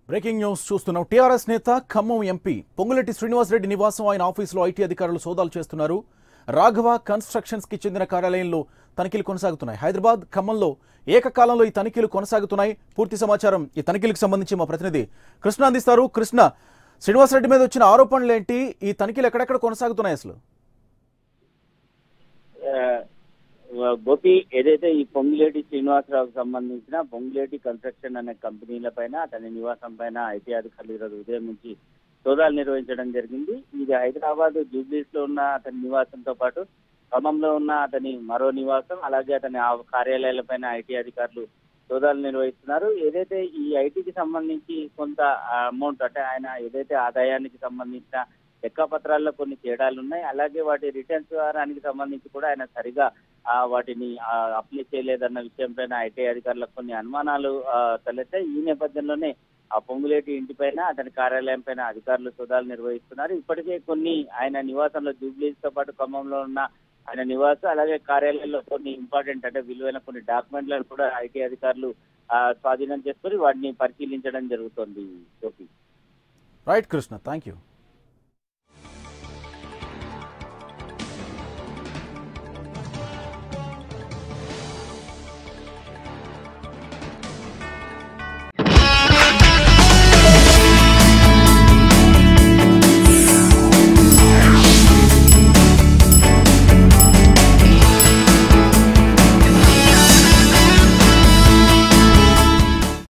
breaking news చూస్తున్నాం TRS నేత Khammam MP Ponguleti Srinivasa Reddy నివాసం ఆయన ఆఫీసులో ఐటీ అధికారులు సోదాలు చేస్తున్నారు రాఘవ కన్స్ట్రక్షన్స్ కి చెందిన కార్యాలయంలో తనిఖీలు కొనసాగుతున్నాయి హైదరాబాద్ ఖమ్మంలో ఏకకాలంలో ఈ తనిఖీలు కొనసాగుతున్నాయి పూర్తి సమాచారం ఈ తనిఖీలకు సంబంధించి మా ప్రతినిధి కృష్ణ అందిస్తారు కృష్ణ శ్రీనివాసరెడ్డి మీద వచ్చిన ఆరోపణలు ఏంటి ఈ తనిఖీలు ఎక్కడెక్కడ కొనసాగుతున్నాయి అసలు ఆ, గోపి ఏదైతే ఈ పొంగిలేటి శ్రీనివాసరావుకు సంబంధించిన పొంగిలేటి కన్స్ట్రక్షన్ అనే కంపెనీల పైన అతని నివాసం పైన ఐటీ అధికారులు ఈరోజు ఉదయం నుంచి సోదాలు నిర్వహించడం జరిగింది ఇది హైదరాబాద్ జూబ్లీస్ లో ఉన్న అతని నివాసంతో పాటు ఖమ్మంలో ఉన్న అతని మరో నివాసం అలాగే అతని ఆ కార్యాలయాల పైన ఐటీ అధికారులు సోదాలు నిర్వహిస్తున్నారు ఏదైతే ఈ ఐటీకి సంబంధించి కొంత అమౌంట్ అంటే ఆయన ఏదైతే ఆదాయానికి సంబంధించిన లెక్కపత్రాల్లో కొన్ని తేడాలు ఉన్నాయి అలాగే వాటి రిటర్న్స్ వ్యవహారానికి సంబంధించి కూడా ఆయన సరిగా ఆ, వాటిని అప్లై చేయలేదన్న విషయం పైన ఐటీ అధికారులకు కొన్ని అనుమానాలు ఆ, తలెత్తాయి ఈ నేపథ్యంలోనే ఆ పొంగులేటి ఇంటిపైన అతని కార్యాలయం పైన అధికారులు సోదాలు నిర్వహిస్తున్నారు ఇప్పటికే కొన్ని ఆయన నివాసంలో జూబ్లీస్ తో పాటు ఖమ్మంలో ఉన్న ఆయన నివాసం అలాగే కార్యాలయంలో కొన్ని ఇంపార్టెంట్ అంటే విలువైన కొన్ని డాక్యుమెంట్లను కూడా ఐటీ అధికారులు ఆ, స్వాధీనం చేసుకుని వాటిని పరిశీలించడం జరుగుతోంది Gopi right Krishna thank you